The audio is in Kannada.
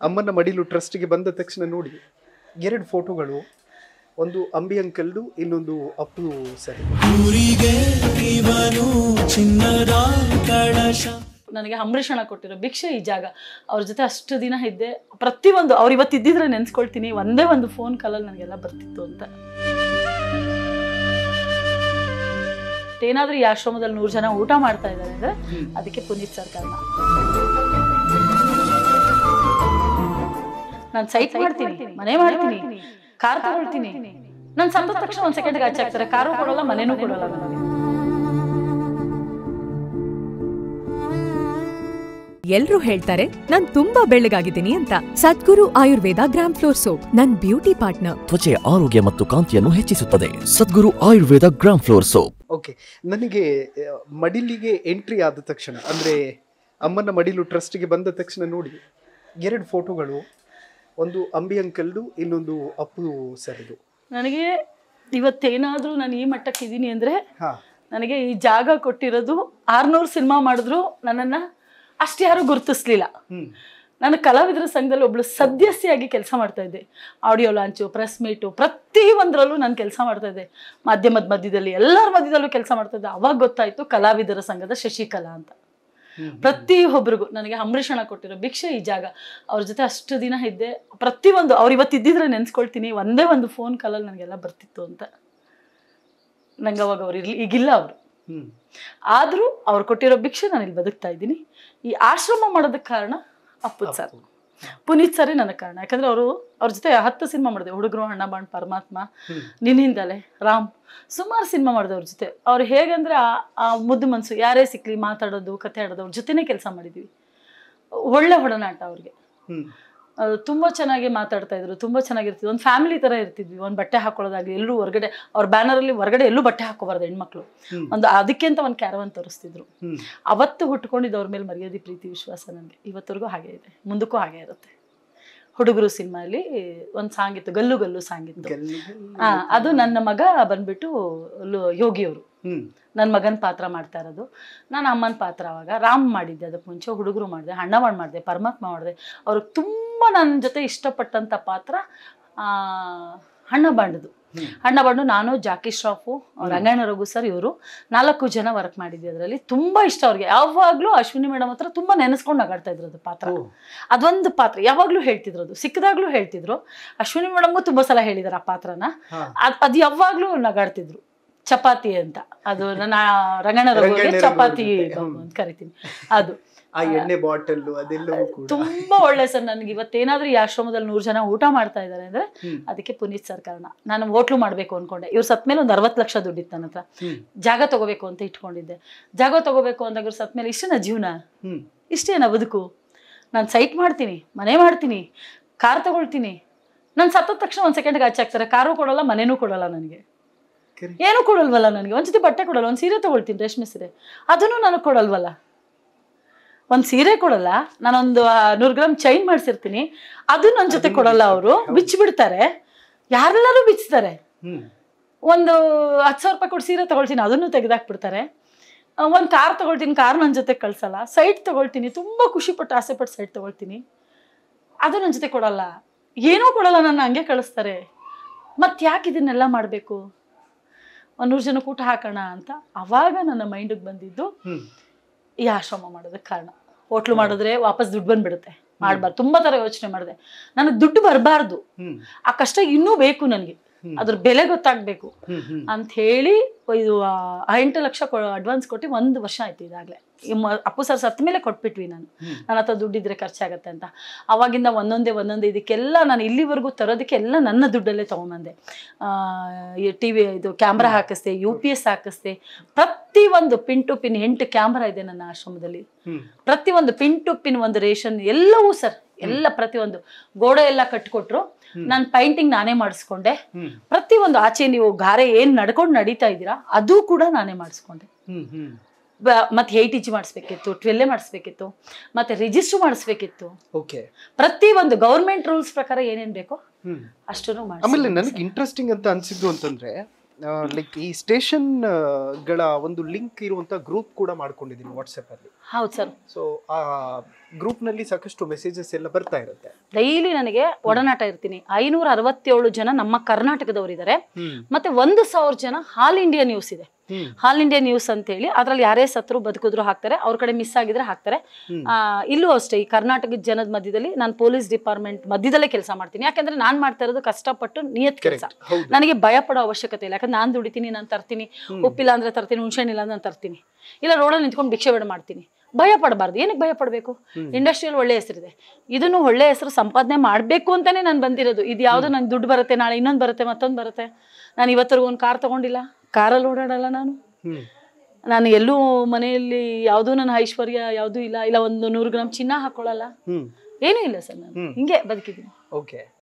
ಅಮ್ಮನ ಮಡಿಲು ಟ್ರಸ್ಟ್ಗೆ ಬಂದ ತಕ್ಷಣ ನೋಡಿ ಎರಡು ಫೋಟೋಗಳು ಒಂದು ಅಂಬಿ ಅಂಕಲ್ದು ಇನ್ನೊಂದು ಅಪ್ಪು ಸರ್ ಊರಿಗೆ ಇವನು ಚಿನ್ನದ ಕಳಶ ನನಗೆ ಅಂಬರೀಷಣ ಕೊಟ್ಟಿರೋ ಭಿಕ್ಷೆ ಈ ಜಾಗ ಅವ್ರ ಜೊತೆ ಅಷ್ಟು ದಿನ ಇದ್ದೆ ಪ್ರತಿಯೊಂದು ಅವ್ರು ಇವತ್ತು ಇದ್ದಿದ್ರೆ ನೆನ್ಸ್ಕೊಳ್ತೀನಿ ಒಂದೇ ಒಂದು ಫೋನ್ ಕಾಲಲ್ಲಿ ನನಗೆಲ್ಲ ಬರ್ತಿತ್ತು ಅಂತ ಏನಾದ್ರೂ ಈ ಆಶ್ರಮದಲ್ಲಿ ನೂರು ಜನ ಊಟ ಮಾಡ್ತಾ ಇದ್ದಾರೆ ಅಂದ್ರೆ ಅದಕ್ಕೆ ಪುನೀತ್ ಸರ್ ಕಾರಣ ನಾನು ಸೈಟ್ ಮಾಡ್ತೀನಿ ಮನೆ ಮಾಡ್ತೀನಿ ಕಾರ್ ತಗೊಳ್ತೀನಿ ನಾನು ಸಂತ ತಕ್ಷಣ ಒಂದ್ ಸೆಕೆಂಡ್ಗೆ ಹಚ್ಚಾಕ್ತಾರೆ ಕಾರು ಕೊಡಲ್ಲ ಮನೆನೂ ಕೊಡಲ್ಲ ನನಗೆ ಎಲ್ರೂ ಹೇಳ್ತಾರೆ ನಾನ್ ತುಂಬಾ ಬೆಳ್ಳಗಾಗಿದ್ದೀನಿ ಅಂತ Sadguru Ayurveda gram flour soap ನನ್ ಬ್ಯೂಟಿ ಪಾರ್ಟ್ನರ್ ತ್ವಚೆಯ ಆರೋಗ್ಯ ಮತ್ತು ಕಾಂತಿಯನ್ನು ಹೆಚ್ಚಿಸುತ್ತದೆ Sadguru Ayurveda gram flour soap okay ನನಗೆ ಆ, ಮಡಿಲಿಗೆ ಎಂಟ್ರಿ ಆದ ತಕ್ಷಣ ಅಂದರೆ ಅಮ್ಮನ ಮಡಿಲು ಟ್ರಸ್ಟ್ಗೆ ಬಂದ ತಕ್ಷಣ ನೋಡಿ ಎರಡು ಫೋಟೋಗಳು ಒಂದು ಅಂಬಿ ಅಂಕಲ್ದು ಇನ್ನೊಂದು ಅಪ್ಪು ಸರ್ದು ನನಗೆ ಇವತ್ತೇನಾದ್ರೂ ನಾನು ಈ ಮಟ್ಟಕ್ಕೆ ಇದ್ದೀನಿ ಅಂದ್ರೆ ಹಾಂ ನನಗೆ ಈ ಜಾಗ ಕೊಟ್ಟಿರೋದು ಆರ್ನೂರು ಸಿನಿಮಾ ಮಾಡಿದ್ರು ನನ್ನನ್ನು ಅಷ್ಟು ಯಾರು ಗುರುತಿಸ್ಲಿಲ್ಲ ಹ್ಞೂ ನಾನು ಕಲಾವಿದರ ಸಂಘದಲ್ಲಿ ಒಬ್ಳು ಸದಸ್ಯೆಯಾಗಿ ಕೆಲಸ ಮಾಡ್ತಾ ಇದ್ದೆ ಆಡಿಯೋ ಲಾಂಚು ಪ್ರೆಸ್ ಮೀಟು ಪ್ರತಿ ಒಂದರಲ್ಲೂ ನಾನು ಕೆಲಸ ಮಾಡ್ತಾ ಇದ್ದೆ ಮಾಧ್ಯಮದ ಮಧ್ಯದಲ್ಲಿ ಎಲ್ಲರ ಮಧ್ಯದಲ್ಲೂ ಕೆಲಸ ಮಾಡ್ತಾ ಇದ್ದೆ ಅವಾಗ ಗೊತ್ತಾಯ್ತು ಕಲಾವಿದರ ಸಂಘದ ಶಶಿಕಲಾ ಅಂತ ಪ್ರತಿಯೊಬ್ಬರಿಗೂ ನನಗೆ ಅಂಬರೀಷಣ ಕೊಟ್ಟಿರೋ ಭಿಕ್ಷೆ ಈ ಜಾಗ ಅವ್ರ ಜೊತೆ ಅಷ್ಟು ದಿನ ಇದ್ದೆ ಪ್ರತಿಯೊಂದು ಅವ್ರು ಇವತ್ತು ಇದ್ದಿದ್ರೆ ನೆನ್ಸ್ಕೊಳ್ತೀನಿ ಒಂದೇ ಒಂದು ಫೋನ್ ಕಾಲಲ್ಲಿ ನನಗೆಲ್ಲ ಬರ್ತಿತ್ತು ಅಂತ ನಂಗೆ ಅವಾಗ ಅವ್ರು ಇರ್ಲಿ ಈಗಿಲ್ಲ ಅವರು ಹ್ಞೂ ಆದರೂ ಅವ್ರು ಕೊಟ್ಟಿರೋ ಭಿಕ್ಷೆ ನಾನು ಇಲ್ಲಿ ಬದುಕ್ತಾ ಇದ್ದೀನಿ ಈ ಆಶ್ರಮ ಮಾಡೋದಕ್ಕೆ ಕಾರಣ ಅಪ್ಪುತ್ ಸರ್ ಪುನೀತ್ ಸರೇ ನನಗೆ ಕಾರಣ ಯಾಕಂದ್ರೆ ಅವರು ಅವ್ರ ಜೊತೆ ಹತ್ತು ಸಿನಿಮಾ ಮಾಡಿದೆ ಹುಡುಗರು ಹಣ್ಣ ಬಾಣ್ ಪರಮಾತ್ಮ ನಿನ್ನಿಂದಲೇ ರಾಮ್ ಸುಮಾರು ಸಿನಿಮಾ ಮಾಡಿದೆ ಅವ್ರ ಜೊತೆ ಅವ್ರು ಹೇಗಂದ್ರೆ ಆ ಆ ಮುದ್ದು ಮನಸ್ಸು ಯಾರೇ ಸಿಕ್ಲಿ ಮಾತಾಡೋದು ಕತೆ ಆಡೋದು ಅವ್ರ ಜೊತೆನೇ ಕೆಲಸ ಮಾಡಿದ್ವಿ ಒಳ್ಳೆ ಒಡನಾಟ ಅವ್ರಿಗೆ ಹ್ಞೂ ಅದು ತುಂಬ ಚೆನ್ನಾಗಿ ಮಾತಾಡ್ತಾ ಇದ್ರು ತುಂಬ ಚೆನ್ನಾಗಿರ್ತಿದ್ವಿ ಒಂದು ಫ್ಯಾಮಿಲಿ ಥರ ಇರ್ತಿದ್ವಿ ಒಂದು ಬಟ್ಟೆ ಹಾಕೊಳ್ಳೋದಾಗ್ಲಿ ಎಲ್ಲೂ ಹೊರಗಡೆ ಅವ್ರ ಬ್ಯಾನರಲ್ಲಿ ಹೊರಗಡೆ ಎಲ್ಲೂ ಬಟ್ಟೆ ಹಾಕೋಬಾರ್ದು ಹೆಣ್ಮಕ್ಳು ಹ್ಮ್. ಒಂದು ಅದಕ್ಕೆ ಅಂತ ಒಂದು ಕ್ಯಾರವನ್ ತೋರಿಸ್ತಿದ್ರು ಹ್ಞೂ ಅವತ್ತು ಹುಟ್ಕೊಂಡಿದ್ದು ಅವ್ರ ಮೇಲೆ ಮರ್ಯಾದೆ ಪ್ರೀತಿ ವಿಶ್ವಾಸ ನನಗೆ ಇವತ್ತರೆಗೂ ಹಾಗೆ ಇದೆ ಮುಂದಕ್ಕೂ ಹಾಗೆ ಇರುತ್ತೆ ಹುಡುಗರು ಸಿನಿಮಾಲಿ ಒಂದು ಸಾಂಗ್ ಇತ್ತು ಗಲ್ಲು ಗಲ್ಲು ಸಾಂಗ್ ಇತ್ತು ಆ, ಅದು ನನ್ನ ಮಗ ಬಂದ್ಬಿಟ್ಟು ಲು- ಯೋಗಿಯವರು ಹ್ಞೂ ನನ್ನ ಮಗನ ಪಾತ್ರ ಮಾಡ್ತಾ ಇರೋದು ನಾನು ಅಮ್ಮನ ಪಾತ್ರ ಅವಾಗ ರಾಮ್ ಮಾಡಿದ್ದೆ ಅದಕ್ಕೆ ಮುಂಚೆ ಹುಡುಗರು ಮಾಡಿದೆ ಹಣ್ಣವಾಣ್ ಮಾಡಿದೆ ಪರಮಾತ್ಮ ಮಾಡಿದೆ ಅವ್ರಿಗೆ ತುಂಬ ನನ್ನ ಜೊತೆ ಇಷ್ಟಪಟ್ಟಂಥ ಪಾತ್ರ ಆ, ಹಣ್ಣ ಬಾಂಡದು ಹಣ್ಣ ಬಾಂಡು ನಾನು ಜಾಕಿ ಶ್ರಾಫು ರಂಗಾಯಣ ರಘು ಸರ್ ಇವರು ನಾಲ್ಕು ಜನ ವರ್ಕ್ ಮಾಡಿದ್ವಿ ಅದರಲ್ಲಿ ತುಂಬ ಇಷ್ಟ ಅವ್ರಿಗೆ ಯಾವಾಗಲೂ ಅಶ್ವಿನಿ ಮೇಡಮ್ ಹತ್ರ ತುಂಬ ನೆನೆಸ್ಕೊಂಡು ನಗಾಡ್ತಾ ಇದ್ರು ಅದು ಪಾತ್ರ ಓ. ಅದೊಂದು ಪಾತ್ರ ಯಾವಾಗಲೂ ಹೇಳ್ತಿದ್ರು ಅದು ಸಿಕ್ಕದಾಗ್ಲೂ ಹೇಳ್ತಿದ್ರು ಅಶ್ವಿನಿ ಮೇಡಮ್ಗೂ ತುಂಬ ಸಲ ಹೇಳಿದಾರೆ ಆ ಪಾತ್ರನ ಹಾಂ ಅದ್ ಅದು ಯಾವಾಗ್ಲೂ ನಗಾಡ್ತಿದ್ರು ಚಪಾತಿ ಅಂತ ಅದು ನನ್ನ ರಂಗಣ್ಣ ರಘುಗೆ ರಂಗಣ್ಣ ರಘು ಚಪಾತಿ ಜೊತೆ, ಬಾಬು ಹ್ಮ್. ಅಂತ ಕರಿತೀನಿ ಅದು ಆ ಎಣ್ಣೆ ಬಾಟಲ್ಲು ಅದೆಲ್ಲವೂ ಕೂಡ ತುಂಬಾ ಒಳ್ಳೆ ಸರ್ ನನಗೆ ಇವತ್ತೇನಾದ್ರೂ ಈ ಆಶ್ರಮದಲ್ಲಿ ನೂರು ಜನ ಊಟ ಮಾಡ್ತಾ ಇದ್ದಾರೆ ಅಂದ್ರೆ ಹ್ಮ್. ಅದಕ್ಕೆ ಪುನೀತ್ ಸರ್ ಕಾರಣ ನಾನು ಹೋಟ್ಲು ಮಾಡ್ಬೇಕು ಅನ್ಕೊಂಡೆ ಇವ್ರು ಸತ್ ಮೇಲೆ ಒಂದು ಅರವತ್ತು ಲಕ್ಷ ದುಡ್ಡಿತ್ತು ನನ್ನ ಹತ್ರ ಹ್ಮ್. ಜಾಗ ತಗೋಬೇಕು ಅಂತ ಇಟ್ಕೊಂಡಿದ್ದೆ ಜಾಗ ತಗೋಬೇಕು ಅಂದಾಗ ಇವ್ರು ಸತ್ ಮೇಲೆ ಇಷ್ಟೇನ ಜೀವನ ಹ್ಞೂ ಇಷ್ಟೇನ ಬದುಕು ನಾನು ಸೈಟ್ ಮಾಡ್ತೀನಿ ಮನೆ ಮಾಡ್ತೀನಿ ಕಾರ್ ತಗೊಳ್ತೀನಿ ನಾನು ಸತ್ತ ತಕ್ಷಣ ಒಂದು ಸೆಕೆಂಡ್ಗೆ ಹಚ್ಚಾಕ್ತಾರೆ ಕಾರು ಕೊಡಲ್ಲ ಮನೆನೂ ಕೊಡಲ್ಲ ನನಗೆ ಕರೆ. ಏನೂ ಕೊಡಲ್ವಲ್ಲ ನನಗೆ ಒಂದು ಜೊತೆ ಬಟ್ಟೆ ಕೊಡಲ್ಲ ಒಂದು ಸೀರೆ ತಗೊಳ್ತೀನಿ ರೇಷ್ಮೆ ಸೀರೆ ಅದನ್ನು ನನಗೆ ಕೊಡಲ್ವಲ್ಲ ಒಂದು ಸೀರೆ ಕೊಡಲ್ಲ ನಾನೊಂದು ಆ, ನೂರು ಗ್ರಾಮ್ ಚೈನ್ ಮಾಡಿಸಿರ್ತೀನಿ ಅದು ನನ್ನ ಜೊತೆ ಅದನ್ನು ಕೊಡಲ್ಲ ಅವರು ಹೌದು. ಬಿಚ್ಚಿಬಿಡ್ತಾರೆ ಯಾರೆಲ್ಲರೂ ಬಿಚ್ತಾರೆ ಹ್ಞೂ ಒಂದು ಹತ್ತು ಸಾವಿರ ರೂಪಾಯಿ ಕೊಟ್ಟು ಸೀರೆ ತಗೊಳ್ತೀನಿ ಅದನ್ನು ತೆಗೆದಾಕ್ಬಿಡ್ತಾರೆ ಒಂದು ಕಾರ್ ತಗೊಳ್ತೀನಿ ಕಾರ್ ನನ್ನ ಜೊತೆ ಕಳ್ಸಲ್ಲ ಸೈಟ್ ತಗೊಳ್ತೀನಿ ತುಂಬ ಖುಷಿಪಟ್ಟು ಆಸೆಪಟ್ಟು ಸೈಟ್ ತಗೊಳ್ತೀನಿ ಅದು ನನ್ನ ಜೊತೆ ಕೊಡಲ್ಲ ಏನೂ ಕೊಡಲ್ಲ ನನ್ನ ಹಂಗೆ ಕಳಿಸ್ತಾರೆ ಮತ್ತೆ ಯಾಕೆ ಇದನ್ನೆಲ್ಲ ಮಾಡಬೇಕು ಒಂದು ನೂರು ಜನಕ್ಕೆ ಊಟ ಹಾಕೋಣ ಅಂತ ಅವಾಗ ನನ್ನ ಮೈಂಡಿಗೆ ಬಂದಿದ್ದು ಹ್ಞೂ ಈ ಆಶ್ರಮ ಮಾಡೋದಕ್ಕೆ ಕಾರಣ ಹೋಟ್ಲು ಮಾಡಿದ್ರೆ ವಾಪಸ್ ದುಡ್ಡು ಬಂದ್ಬಿಡುತ್ತೆ ಮಾಡಬಾರ್ದು ತುಂಬ ಥರ ಯೋಚನೆ ಮಾಡಿದೆ ನನಗೆ ದುಡ್ಡು ಬರಬಾರ್ದು ಹ್ಞೂ ಆ ಕಷ್ಟ ಇನ್ನೂ ಬೇಕು ನನಗೆ ಹ್ಮ್. ಅದ್ರ ಬೆಲೆ ಗೊತ್ತಾಗಬೇಕು ಹ್ಞೂ ಹ್ಞೂ ಅಂತ ಹೇಳಿ ಇದು ಆ, ಎಂಟು ಲಕ್ಷ ಅಡ್ವಾನ್ಸ್ ಕೊಟ್ಟು ಒಂದು ವರ್ಷ ಆಯ್ತು ಈಗಾಗಲೇ ಅಪ್ಪು ಸರ್ ಸತ್ತ ಮೇಲೆ ಕೊಟ್ಬಿಟ್ವಿ ನಾನು ಹ್ಮ್. ನನ್ನ ಹತ್ರ ದುಡ್ಡಿದ್ರೆ ಖರ್ಚಾಗತ್ತೆ ಅಂತ ಅವಾಗಿಂದ ಒಂದೊಂದೇ ಒಂದೊಂದೇ ಇದಕ್ಕೆಲ್ಲ ನಾನು ಇಲ್ಲಿವರೆಗೂ ತರೋದಕ್ಕೆ ಎಲ್ಲ ನನ್ನ ದುಡ್ಡಲ್ಲೇ ತೊಗೊಂಬಂದೆ ಟಿ ವಿ ಇದು ಕ್ಯಾಮ್ರಾ ಹಾಕಿಸ್ದೆ ಯು ಪಿ ಎಸ್ ಹಾಕಿಸ್ದೆ ಪ್ರತಿಯೊಂದು ಪಿನ್ ಟು ಪಿನ್ ಎಂಟು ಕ್ಯಾಮ್ರಾ ಇದೆ ನನ್ನ ಆಶ್ರಮದಲ್ಲಿ ಹ್ಞೂ ಪ್ರತಿಯೊಂದು ಪಿನ್ ಟು ಪಿನ್ ಒಂದು ರೇಷನ್ ಎಲ್ಲವೂ ಸರ್ ಎಲ್ಲ ಪ್ರತಿಯೊಂದು ಗೋಡೆ ಎಲ್ಲ ಕಟ್ಕೊಟ್ರು ನಾನು ಪೈಂಟಿಂಗ್ ನಾನೇ ಮಾಡಿಸ್ಕೊಂಡೆ ಹ್ಮ್. ಪ್ರತಿಯೊಂದು ಆಚೆ ನೀವು ಗಾರೆ ಏನ್ ನಡ್ಕೊಂಡು ನಡೀತಾ ಇದ್ದೀರಾ ಅದು ಕೂಡ ನಾನೇ ಮಾಡಿಸ್ಕೊಂಡೆ ಹ್ಞೂ ಹ್ಞೂ ಬ- ಮತ್ತೆ ಏಯ್ಟ್ ಇಚ್ ಮಾಡಿಸ್ಬೇಕಿತ್ತು ಟ್ವೆಲ್ಲೇ ಮಾಡಿಸ್ಬೇಕಿತ್ತು ಮತ್ತೆ ರಿಜಿಸ್ಟರ್ ಮಾಡಿಸ್ಬೇಕಿತ್ತು ಓಕೆ ಪ್ರತಿ ಒಂದು ಗೌರ್ಮೆಂಟ್ ರೂಲ್ಸ್ ಪ್ರಕಾರ ಏನೇನ್ ಬೇಕೋ ಹ್ಞೂ ಅಷ್ಟನ್ನು ಆಮೇಲೆ ಮಾಡಿ ನನಗೆ ಇಂಟ್ರೆಸ್ಟಿಂಗ್ ಅಂತ ಅನ್ಸಿದ್ದು ಅಂತಂದ್ರೆ ಲೈಕ್ ಈ ಸ್ಟೇಷನ್ ಗಳ ಒಂದು ಲಿಂಕ್ ಇರುವಂತ ಗ್ರೂಪ್ ಕೂಡ ಮಾಡ್ಕೊಂಡಿದ್ದೀನಿ ವಾಟ್ಸಪ್ ಅಲ್ಲಿ ಹೌದು ಸರ್ ಸೊ ಆ ಗ್ರೂಪ್ನಲ್ಲಿ ಸಾಕಷ್ಟು ಮೆಸೇಜಸ್ ಎಲ್ಲ ಬರ್ತಾ ಇರುತ್ತೆ ಡೈಲಿ ನನಗೆ ಒಡನಾಟ ಇರ್ತೀನಿ ಐನೂರ ಅರವತ್ತೇಳು ಜನ ನಮ್ಮ ಕರ್ನಾಟಕದವರಿದ್ದಾರೆ ಹ್ಮ್. ಮತ್ತೆ ಒಂದು ಸಾವಿರ ಜನ ಹಾಲ್ ಇಂಡಿಯಾ ನ್ಯೂಸ್ ಇದೆ ಹ್ಮ್. ಹಾಲ್ ಇಂಡಿಯಾ ನ್ಯೂಸ್ ಅಂತ ಹೇಳಿ ಅದ್ರಲ್ಲಿ ಯಾರೇ ಸತ್ರು ಬದುಕಿದ್ರು ಹಾಕ್ತಾರೆ ಅವ್ರ ಕಡೆ ಮಿಸ್ ಆಗಿದ್ರೆ ಹಾಕ್ತಾರೆ ಆ, ಇಲ್ಲೂ ಅಷ್ಟೇ ಈ ಕರ್ನಾಟಕದ ಜನದ ಮಧ್ಯದಲ್ಲಿ ನಾನು ಪೊಲೀಸ್ ಡಿಪಾರ್ಟ್ಮೆಂಟ್ ಮಧ್ಯದಲ್ಲೇ ಕೆಲಸ ಮಾಡ್ತೀನಿ ಯಾಕಂದ್ರೆ ನಾನು ಮಾಡ್ತಾ ಇರೋದು ಕಷ್ಟಪಟ್ಟು ನಿಯತ್ ಕೆಲಸ Correct. ಹೌದು. ನನಗೆ ಭಯ ಪಡೋ ಅವಶ್ಯಕತೆ ಇಲ್ಲ ಯಾಕಂದ್ರೆ ನಾನು ದುಡಿತೀನಿ ನಾನು ತರ್ತೀನಿ ಉಪ್ಪಿಲ್ಲ ಅಂದ್ರೆ ತರ್ತೀನಿ ಹುಣ್ಸೆಹಣ್ಣು ಇಲ್ಲ ಅಂದ್ರೆ ನಾನು ತರ್ತೀನಿ ಇಲ್ಲ ರೋಡಲ್ಲಿ ನಿಂತ್ಕೊಂಡು ಭಿಕ್ಷೆ ಬೇಡ ಮಾಡ್ತೀನಿ ಭಯ ಪಡಬಾರ್ದು ಏನಕ್ಕೆ ಭಯ ಪಡಬೇಕು ಇಂಡಸ್ಟ್ರಿಯಲ್ಲಿ ಒಳ್ಳೆ ಹೆಸರಿದೆ ಇದನ್ನು ಒಳ್ಳೆ ಹೆಸರು ಸಂಪಾದನೆ ಮಾಡಬೇಕು ಅಂತಾನೆ ನಾನು ಬಂದಿರೋದು ಇದು ಯಾವುದು ನಂಗೆ ದುಡ್ಡು ಬರುತ್ತೆ ನಾಳೆ ಇನ್ನೊಂದು ಬರುತ್ತೆ ಮತ್ತೊಂದು ಬರುತ್ತೆ ನಾನು ಇವತ್ತರೆಗೂ ಒಂದು ಕಾರ್ ತಗೊಂಡಿಲ್ಲ ಕಾರಲ್ಲಿ ಓಡಾಡಲ್ಲ ನಾನು ಹ್ಮ್ ನಾನು ಎಲ್ಲೂ ಮನೆಯಲ್ಲಿ ಯಾವುದೂ ನನ್ನ ಐಶ್ವರ್ಯ ಯಾವುದೂ ಇಲ್ಲ ಇಲ್ಲ ಒಂದು ನೂರು ಗ್ರಾಮ್ ಚಿನ್ನ ಹಾಕೊಳ್ಳಲ್ಲ ಹ್ಮ್ ಏನೂ ಇಲ್ಲ ಸರ್ ನಾನು ಹಿಂಗೆ ಬದುಕಿದ್ದೀನಿ ಓಕೆ